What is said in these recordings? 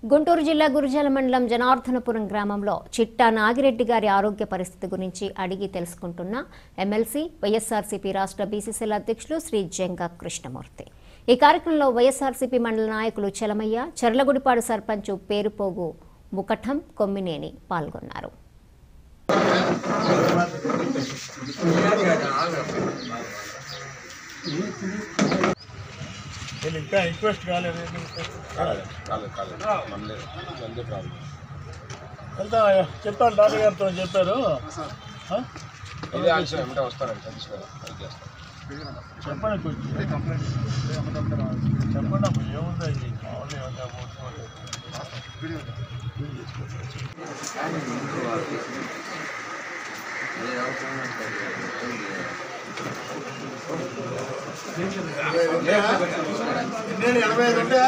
గుంటూరు జిల్లా గురుజాల మండలం జనార్దనపురం గ్రామంలో చిట్టా నాగిరెడ్డి గారి ఆరోగ్య పరిస్థితి గురించి అడిగి తెలుసుకుంటున్న ఎమ్మెల్సీ వైఎస్ఆర్సీపీ రాష్ట్ర బీసీసీల అధ్యక్షులు శ్రీ జంగా కృష్ణమూర్తి ఈ కార్యక్రమంలో వైఎస్ఆర్సీపీ మండల నాయకులు చలమయ్య చర్లగుడిపాడు సర్పంచ్ పేరుపోగు ముకఠం కొమ్మినేని పాల్గొన్నారు నేను ఇంకా రిక్వెస్ట్ కాలేదు కాలేదు కాలేదు కాలేదు మనలే మనదే ప్రాబ్లం వెళ్తా చెప్పాను డాక్టర్ గారితో చెప్పారు ఆ? ఇదే ఆన్సర్ ఏమంటే వస్తారండి తెలుసుకోవాలి అది చేస్తాను చెప్పండి కొంచెం చెప్పండి అప్పుడు ఏముంది అది మామూలు ఏముంది అమౌంట్ నేను ఎనభై ఐదు ఉంటే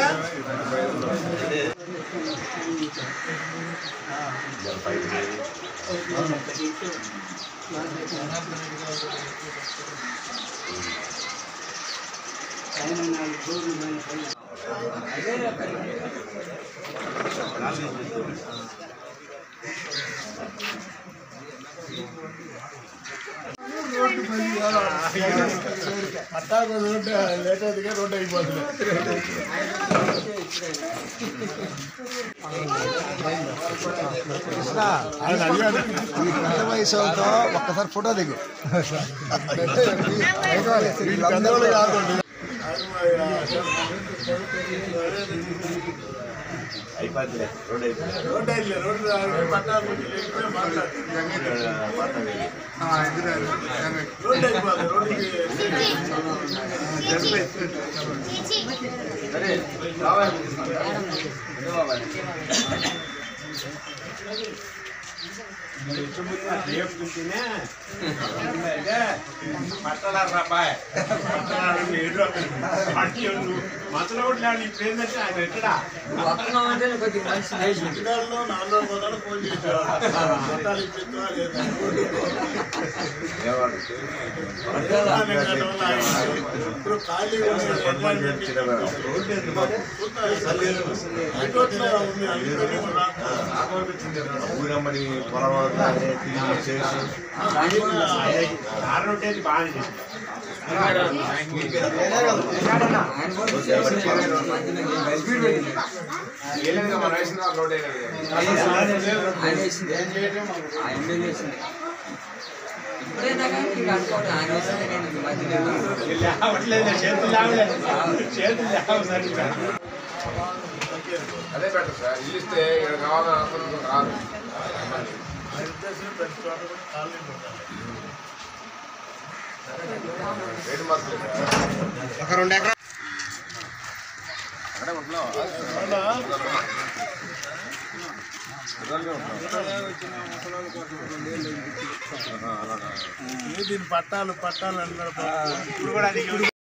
అట్టాకు రోడ్డు లేట్ అవుతుంది రోడ్డు అయిపోతుంది ఆయన అడిగాడు ఈ పెద్ద వయసు వాళ్ళతో ఒక్కసారి ఫోటో దిగు వీళ్ళందరూ కాదండి రోడ్డు అయితే రోడ్డు పట్టాలు లేకపోతే మాట్లాడుతుంది రోడ్డు అయిపోతుంది రోడ్డుకి ఇంటికాడలో నాలుగు వందలు ఫోన్ చేశారు పట్టాలు ఇప్పిస్తున్నా లేదా ఇప్పుడు ఖాళీ ఉంది అందుకని నాకు ఊరమ్మడి పొలం తిరిగి చేసి మన రైస్ రోడ్ అదే బెటర్ సార్ ఇల్లు ఇస్తే ఇక్కడ కావాలని అనుకున్న రాదు నా ఉద్దేశం ప్రతి చోట కూడా ఖాళీ ఉండాలి రేటు మార్పులేదు సార్ ఒక రెండు ఎకరాలు అక్కడే ఉంటున్నావా అవునా? అలాగా ఏ దీని పట్టాలు పట్టాలు అన్నారు ఇప్పుడు కూడా అది